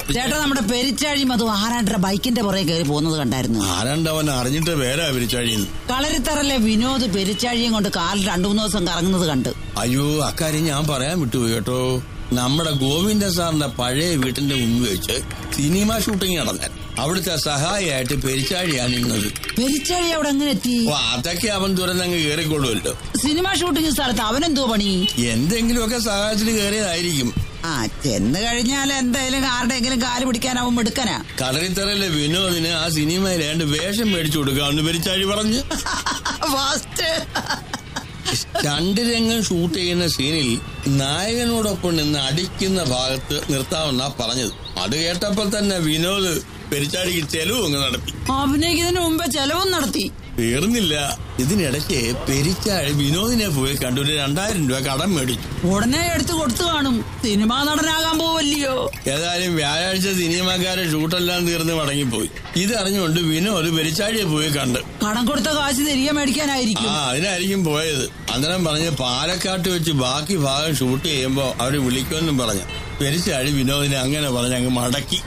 ചേട്ടാ നമ്മുടെ പെരിച്ചാഴി മധു ആരാണ്ടര ബൈക്കിന്റെ പുറകെ കയറി പോകുന്നത് കണ്ടായിരുന്നു ആരാണ്ടവൻ അറിഞ്ഞിട്ട് പേരാ പിരിച്ചഴിയുന്നു കളരിത്തറയിലെ വിനോദ് പെരിച്ചാഴിയും കൊണ്ട് കാറിൽ രണ്ടു മൂന്ന് ദിവസം കറങ്ങുന്നത് കണ്ട് അയ്യോ അക്കാര്യം ഞാൻ പറയാൻ വിട്ടുപോയി കേട്ടോ നമ്മുടെ ഗോവിന്ദ സാറിന്റെ പഴയ വീട്ടിന്റെ മുമ്പ് വെച്ച് സിനിമ ഷൂട്ടിംഗ് നടന്നാൽ അവിടുത്തെ സഹായിയായിട്ട് പെരിച്ചാഴിയാണ് ഇന്നത് പെരിച്ചാഴി അവിടെ എങ്ങനെ എത്തി ഓ അതൊക്കെ അവൻ തുറന്നങ്ങ് കയറിക്കൊള്ളുമല്ലോ സിനിമ ഷൂട്ടിംഗ് സ്ഥലത്ത് അവനെന്തോ പണി എന്തെങ്കിലുമൊക്കെ സഹായത്തിന് കയറിയതായിരിക്കും ആ ചെന്ന് കഴിഞ്ഞാൽ എന്തായാലും ആരുടെയെങ്കിലും കാല് പിടിക്കാനാവും എടുക്കനാ കളരിത്തറയിലെ വിനോദിന് ആ സിനിമയിൽ രണ്ട് വേഷം മേടിച്ചു കൊടുക്കാമെന്ന് പെരിച്ചാഴി പറഞ്ഞു ഫാസ്റ്റ് രണ്ട് രംഗം ഷൂട്ട് ചെയ്യുന്ന സീനിൽ നായകനോടൊപ്പം നിന്ന് അടിക്കുന്ന ഭാഗത്ത് നിർത്താമെന്നാ പറഞ്ഞത് അത് കേട്ടപ്പോൾ തന്നെ വിനോദ് പെരിച്ചാഴിക്ക് ചെലവ് അങ്ങ് നടത്തി അഭിനയിക്കുന്നതിന് മുമ്പേ ചെലവും നടത്തി തീർന്നില്ല ഇതിനിടയ്ക്ക് പെരിച്ചാഴി വിനോദിനെ പോയി കണ്ടു ഒരു രണ്ടായിരം രൂപ കടം മേടിച്ചു ഉടനെ എടുത്തു കൊടുത്തു കാണും സിനിമാ നടനാകാൻ പോവല്ലയോ ഏതായാലും വ്യാഴാഴ്ച സിനിമാക്കാരെ ഷൂട്ടെല്ലാം തീർന്ന് മടങ്ങിപ്പോയി ഇതറിഞ്ഞുകൊണ്ട് വിനോദ് പെരിച്ചാഴിയെ പോയി കണ്ട് കടം കൊടുത്ത കാശ് തിരികെ മേടിക്കാനായിരിക്കും ആ അതിനായിരിക്കും പോയത് അന്നേരം പറഞ്ഞ് പാലക്കാട്ട് വെച്ച് ബാക്കി ഭാഗം ഷൂട്ട് ചെയ്യുമ്പോ അവര് വിളിക്കുമെന്നും പറഞ്ഞു പെരിച്ചാഴി വിനോദിനെ അങ്ങനെ പറഞ്ഞ് അങ്ങ് മടക്കി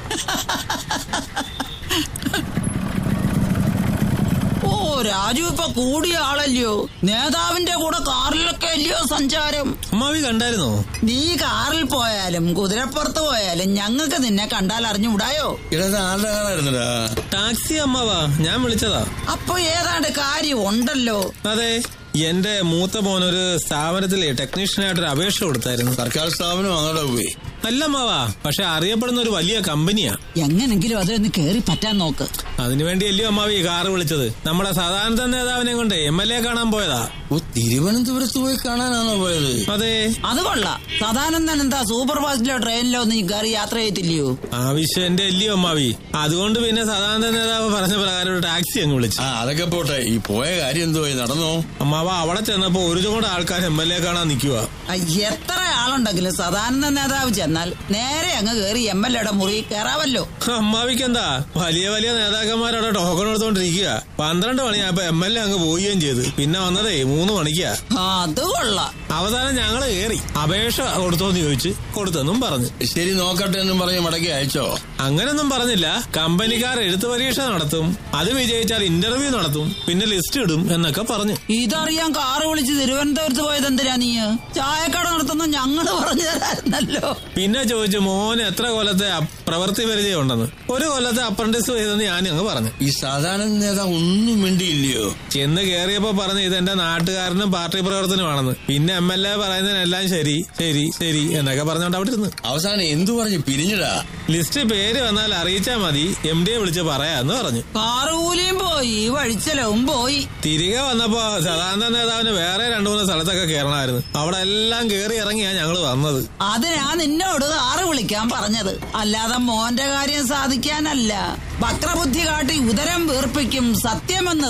ഓ രാജു ഇപ്പൊ കൂടിയ ആളല്ലയോ നേതാവിന്റെ കൂടെ കാറിലൊക്കെ അല്ലയോ സഞ്ചാരം അമ്മാവി കണ്ടായിരുന്നോ നീ കാറിൽ പോയാലും കുതിരപ്പുറത്ത് പോയാലും ഞങ്ങൾക്ക് നിന്നെ കണ്ടാൽ അറിഞ്ഞുകൂടായോ ഇടത് ആരുടെ കാറായിരുന്നടാ ടാക്സി അമ്മാവാ ഞാൻ വിളിച്ചതാ അപ്പൊ ഏതാണ്ട് കാര്യം ഉണ്ടല്ലോ അതെ എന്റെ മൂത്ത മോനൊരു സ്ഥാപനത്തിലെ ടെക്നീഷ്യനായിട്ടൊരു അപേക്ഷ കൊടുത്തായിരുന്നു സർക്കാർ സ്ഥാപനം അങ്ങോട്ട് പോയി അല്ല അമ്മാവാ പക്ഷെ അറിയപ്പെടുന്ന ഒരു വലിയ കമ്പനിയാ എങ്ങനെങ്കിലും അതൊന്ന് കേറി പറ്റാൻ നോക്ക് അതിനുവേണ്ടി അല്ലയോ അമ്മാവി കാറ് വിളിച്ചത് നമ്മുടെ സാധാരണ നേതാവിനെ കൊണ്ട് എം എൽ എ കാണാൻ പോയതാ ഓ തിരുവനന്തപുരത്ത് പോയി കാണാനാണോ പോയത് അതെ അത് കൊള്ളാം സദാനന്ദൻ എന്താ സൂപ്പർ ഫാസ്റ്റിലോ ട്രെയിനിലോ ഒന്നും കയറി യാത്ര ചെയ്തില്ലയോ ആവശ്യം എന്റെ അല്ലയോ അമ്മാവി അതുകൊണ്ട് പിന്നെ സാധാരണ നേതാവ് പറഞ്ഞ പ്രകാരം ഒരു ടാക്സി അങ്ങ് വിളിച്ചു ആ അതൊക്കെ പോട്ടെ ഈ പോയ കാര്യം എന്തോയി നടന്നോ അമ്മാവ അവിടെ ചെന്നപ്പോ ഒരു ചുമട് ആൾക്കാർ എം എൽ എ കാണാൻ നിൽക്കുക ആ, എത്ര ആളുണ്ടെങ്കിലും സദാനന്ദ നേതാവ് ചെന്നാൽ നേരെ അങ്ങ് കയറി എം എൽ എയുടെ മുറി കയറാവല്ലോ അമ്മാവിക്ക് എന്താ വലിയ വലിയ നേതാക്കന്മാരവിടെ ടോക്കൺ എടുത്തോണ്ടിരിക്കുക പന്ത്രണ്ട് മണിയായപ്പോ എം എൽ എ അങ്ങ് പോവുകയും ചെയ്ത് പിന്നെ വന്നതേ മൂന്ന് മണിക്കാ ആ, അത് കൊള്ളാം അവസാനം ഞങ്ങള് കേറി അപേക്ഷ കൊടുത്തോന്ന് ചോദിച്ച് കൊടുത്തെന്നും പറഞ്ഞു ശരി നോക്കട്ടെ എന്നും പറഞ്ഞ് മടക്കി അയച്ചോ അങ്ങനൊന്നും പറഞ്ഞില്ല കമ്പനിക്കാർ എഴുത്ത് പരീക്ഷ നടത്തും അത് വിജയിച്ചാൽ ഇന്റർവ്യൂ നടത്തും പിന്നെ ലിസ്റ്റ് ഇടും എന്നൊക്കെ പറഞ്ഞു ഇതറിയാൻ കാറ് വിളിച്ച് തിരുവനന്തപുരത്ത് പോയത് എന്തിനാ നീ ചായക്കട നടത്തുന്ന ഞങ്ങള് പറഞ്ഞു തരായിരുന്നല്ലോ പിന്നെ ചോദിച്ചു മോന് എത്ര കൊല്ലത്തെ അ- പ്രവൃത്തി പരിചയം ഉണ്ടെന്ന് ഒരു കൊല്ലത്തെ അപ്രന്റീസ് ചെയ്തെന്ന് ഞാൻ അങ്ങ് പറഞ്ഞു ഈ സാധാരണ നേതാവ് ഒന്നും മിണ്ടിയില്ലയോ ചെന്ന് കേറിയപ്പോ പറഞ്ഞു ഇതെന്റെ നാട്ടുകാരനും പാർട്ടി പ്രവർത്തനമാണെന്ന് പിന്നെ എം എൽ എ പറയുന്നതിനെല്ലാം ശരി ശരി ശരി എന്നൊക്കെ പറഞ്ഞോണ്ട് അവിടെ ഇരുന്ന് അവസാനം എന്തു പറഞ്ഞു പിരിഞ്ഞടാ ലിസ്റ്റ് പേര് വന്നാൽ അറിയിച്ചാ മതി എം ഡിയെ വിളിച്ച് പറയാന്ന് പറഞ്ഞു കാറ് കൂലിയും പോയി വഴിച്ചലവും പോയി തിരികെ വന്നപ്പോ സദാനന്ദ നേതാവിന് വേറെ രണ്ടു മൂന്ന് സ്ഥലത്തൊക്കെ കയറണമായിരുന്നു അവിടെ എല്ലാം കേറി ഇറങ്ങിയാ ഞങ്ങള് വന്നത് അതിനാ നിന്നോട് കാറ് വിളിക്കാൻ പറഞ്ഞത് അല്ലാതെ മോന്റെ കാര്യം സാധിക്കാനല്ല വക്രബുദ്ധി കാട്ടി ഉദരം വീർപ്പിക്കും സത്യമെന്ന്